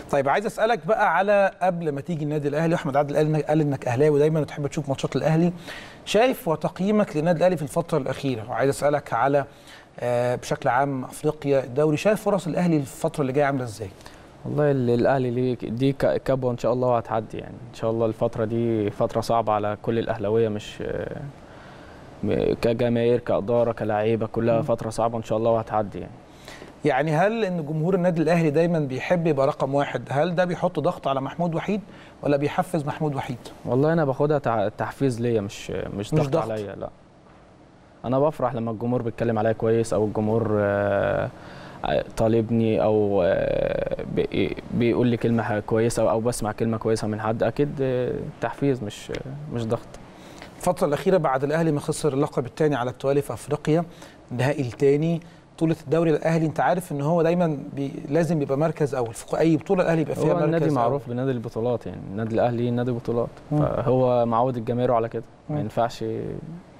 طيب عايز اسالك بقى على قبل ما تيجي النادي الاهلي واحمد عادل قال انك قال انك اهلاوي دايما وتحب تشوف ماتشات الاهلي شايف وتقييمك للنادي الاهلي في الفتره الاخيره وعايز اسالك على آه، بشكل عام افريقيا الدوري شايف فرص الاهلي الفتره اللي جايه عامله ازاي والله ال- الاهلي ليه دي ك- كبوه ان شاء الله وهتعدي يعني ان شاء الله الفتره دي فتره صعبه على كل الاهلاويه مش م- كجماهير كاداره كلاعيبه كلها فتره صعبه ان شاء الله وهتعدي يعني يعني هل ان جمهور النادي الاهلي دايما بيحب يبقى رقم واحد هل ده بيحط ضغط على محمود وحيد ولا بيحفز محمود وحيد والله انا باخدها تع- تحفيز ليا مش مش ضغط, ضغط. عليا لا انا بفرح لما الجمهور بيتكلم عليا كويس او الجمهور آه، طالبني او آه، بي- بيقول لي كلمه ح- كويسه او بسمع كلمه كويسه من حد اكيد آه، تحفيز مش مش ضغط الفتره الاخيره بعد الاهلي ما خسر اللقب الثاني على التوالي في افريقيا النهائي الثاني بطوله الدوري الاهلي انت عارف ان هو دايما بي لازم يبقى مركز اول في اي بطوله الاهلي يبقى فيها هو مركز النادي أول. معروف بنادي البطولات يعني النادي الاهلي نادي بطولات مم. فهو معود الجماهير على كده ما مم. ينفعش